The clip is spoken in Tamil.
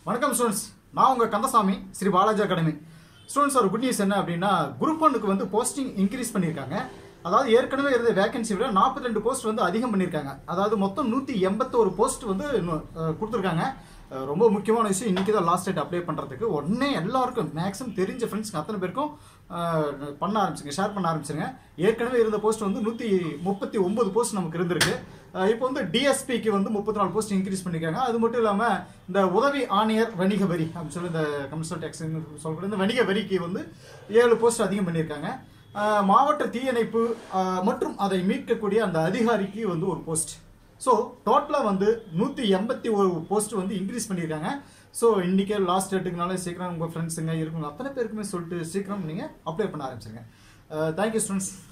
வணக்கம் ஸ்டூடெண்ட்ஸ் நான் உங்கள் கந்தசாமி ஸ்ரீ பாலாஜி அகாடமி ஸ்டூடெண்ட்ஸ் ஒரு குட் நியூஸ் என்ன அப்படின்னா குரூப் ஒன்னுக்கு வந்து போஸ்டிங் இன்க்ரீஸ் பண்ணியிருக்காங்க அதாவது ஏற்கனவே இருந்த வேகன்சி விட நாற்பத்தி ரெண்டு போஸ்ட் வந்து அதிகம் பண்ணியிருக்காங்க அதாவது மொத்தம் நூற்றி எண்பத்தோரு போஸ்ட் வந்து இன்னும், அஹ், கொடுத்துருக்காங்க அஹ், ரொம்ப முக்கியமான விஷயம் இன்றைக்கி தான் லாஸ்ட் டேட் அப்ளை பண்ணுறதுக்கு உடனே எல்லாருக்கும் மேக்ஸிமம் தெரிஞ்ச ஃப்ரெண்ட்ஸ்க்கு அத்தனை பேருக்கும் அஹ், பண்ண ஆரம்பிச்சுங்க ஷேர் பண்ண ஆரம்பிச்சிருங்க ஏற்கனவே இருந்த போஸ்ட் வந்து நூற்றி முப்பத்தி ஒம்பது போஸ்ட் நமக்கு இருந்திருக்கு அஹ், இப்போ வந்து டிஎஸ்பிக்கு வந்து முப்பத்தி நாலு போஸ்ட் இன்க்ரீஸ் பண்ணியிருக்காங்க அது மட்டும் இல்லாமல் இந்த உதவி ஆணையர் வணிக வரி அப்படின்னு சொல்லி இந்த கமர்ஷியல் டேக்ஸ் சொல்லக்கூடிய இந்த வணிக வரிக்கு வந்து ஏழு போஸ்ட் அதிகம் பண்ணியிருக்காங்க அஹ், மாவட்ட தீயணைப்பு அஹ், மற்றும் அதை மீட்கக்கூடிய அந்த அதிகாரிக்கு வந்து ஒரு போஸ்ட் ஸோ டோட்டலாக வந்து நூற்றி எண்பத்தி ஒரு போஸ்ட் வந்து இன்க்ரீஸ் பண்ணியிருக்காங்க ஸோ இன்றைக்கே லாஸ்ட் டேட்டுக்குனால சீக்கிரம் உங்கள் ஃப்ரெண்ட்ஸுங்க இருக்குங்க அத்தனை பேருக்குமே சொல்லிட்டு சீக்கிரம் நீங்கள் அப்ளை பண்ண ஆரம்பிச்சிருங்க தேங்க்யூ ஸ்டூடெண்ட்ஸ்